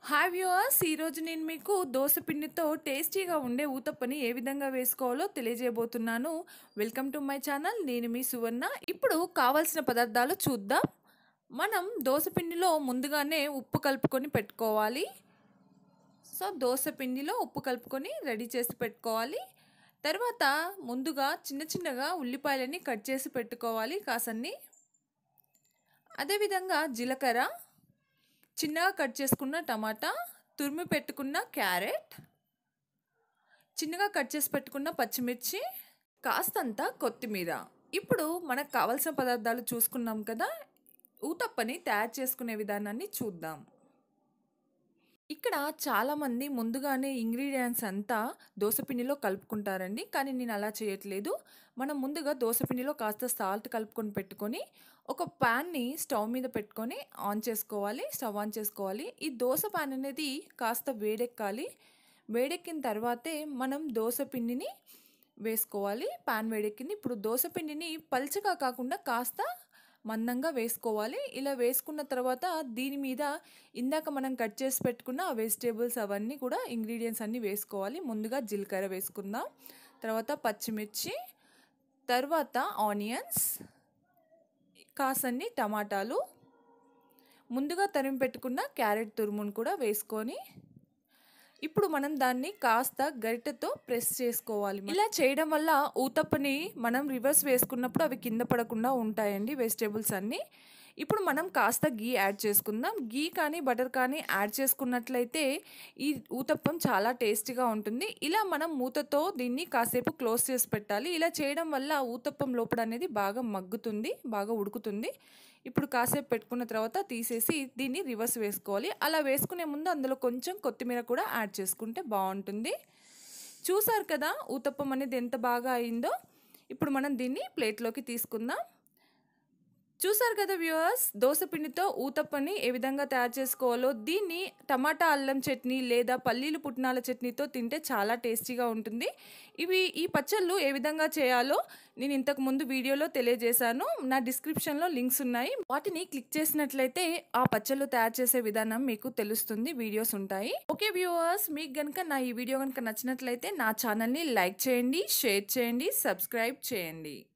hi viewers ఈరోజు నేను మీకు దోశ పిండితో టేస్టీగా ఉండే ఊతప్పని ఏ విధంగా వేసుకోవాలో తెలియజేయబోతున్నాను వెల్కమ్ టు మై ఛానల్ నేను మీ సువర్ణ ఇప్పుడు కావాల్సిన పదార్థాలు చూద్దాం మనం దోశ పిండిలో ముందుగానే ఉప్పు కలుపుకొని పెట్టుకోవాలి సో దోశ పిండిలో ఉప్పు కలుపుకొని రెడీ చేసి పెట్టుకోవాలి తర్వాత ముందుగా చిన్న చిన్నగా ఉల్లిపాయలని కట్ చేసి పెట్టుకోవాలి కాసన్ని అదేవిధంగా జీలకర్ర చిన్నగా కట్ చేసుకున్న టమాటా తురిమి పెట్టుకున్న క్యారెట్ చిన్నగా కట్ చేసి పెట్టుకున్న పచ్చిమిర్చి కాస్తంత కొత్తిమీర ఇప్పుడు మనకు కావాల్సిన పదార్థాలు చూసుకున్నాం కదా ఊతప్పని తయారు చేసుకునే విధానాన్ని చూద్దాం ఇక్కడ చాలామంది ముందుగానే ఇంగ్రీడియంట్స్ అంతా దోసపిండిలో కలుపుకుంటారండి కానీ నేను అలా చేయట్లేదు మనం ముందుగా దోసపిండిలో కాస్త సాల్ట్ కలుపుకొని పెట్టుకొని ఒక ప్యాన్ని స్టవ్ మీద పెట్టుకొని ఆన్ చేసుకోవాలి స్టవ్ ఆన్ చేసుకోవాలి ఈ దోశ ప్యాన్ అనేది కాస్త వేడెక్కాలి వేడెక్కిన తర్వాతే మనం దోశ పిండిని వేసుకోవాలి ప్యాన్ వేడెక్కింది ఇప్పుడు దోశ పిండిని పల్చగా కాకుండా కాస్త మందంగా వేసుకోవాలి ఇలా వేసుకున్న తర్వాత దీని మీద ఇందాక మనం కట్ చేసి పెట్టుకున్న ఆ వెజిటేబుల్స్ అవన్నీ కూడా ఇంగ్రీడియంట్స్ అన్నీ వేసుకోవాలి ముందుగా జీలకర్ర వేసుకుందాం తర్వాత పచ్చిమిర్చి తర్వాత ఆనియన్స్ కాసన్ని టమాటాలు ముందుగా తరిమి పెట్టుకున్న క్యారెట్ తురుమును కూడా వేసుకొని ఇప్పుడు మనం దాన్ని కాస్త గరిటెతో ప్రెస్ చేసుకోవాలి ఇలా చేయడం వల్ల ఊతప్పని మనం రివర్స్ వేసుకున్నప్పుడు అవి కింద పడకుండా ఉంటాయండి వెజిటేబుల్స్ అన్నీ ఇప్పుడు మనం కాస్త గీ యాడ్ చేసుకుందాం గీ కానీ బటర్ కానీ యాడ్ చేసుకున్నట్లయితే ఈ ఊతప్పం చాలా టేస్టీగా ఉంటుంది ఇలా మనం మూతతో దీన్ని కాసేపు క్లోజ్ చేసి పెట్టాలి ఇలా చేయడం వల్ల ఊతప్పం లోపల అనేది బాగా మగ్గుతుంది బాగా ఉడుకుతుంది ఇప్పుడు కాసేపు పెట్టుకున్న తర్వాత తీసేసి దీన్ని రివర్స్ వేసుకోవాలి అలా వేసుకునే ముందు అందులో కొంచెం కొత్తిమీర కూడా యాడ్ చేసుకుంటే బాగుంటుంది చూసారు కదా ఊతప్పం అనేది ఎంత బాగా అయిందో ఇప్పుడు మనం దీన్ని ప్లేట్లోకి తీసుకుందాం చూసారు కదా వ్యూవర్స్ దోసపిండితో ఊతప్పని ఏ విధంగా తయారు చేసుకోవాలో దీన్ని టమాటా అల్లం చట్నీ లేదా పల్లీలు పుట్నాల చట్నీతో తింటే చాలా టేస్టీగా ఉంటుంది ఇవి ఈ పచ్చళ్ళు ఏ విధంగా చేయాలో నేను ఇంతకు ముందు వీడియోలో తెలియజేశాను నా డిస్క్రిప్షన్లో లింక్స్ ఉన్నాయి వాటిని క్లిక్ చేసినట్లయితే ఆ పచ్చళ్ళు తయారు చేసే విధానం మీకు తెలుస్తుంది వీడియోస్ ఉంటాయి ఓకే వ్యూవర్స్ మీకు కనుక నా ఈ వీడియో కనుక నచ్చినట్లయితే నా ఛానల్ని లైక్ చేయండి షేర్ చేయండి సబ్స్క్రైబ్ చేయండి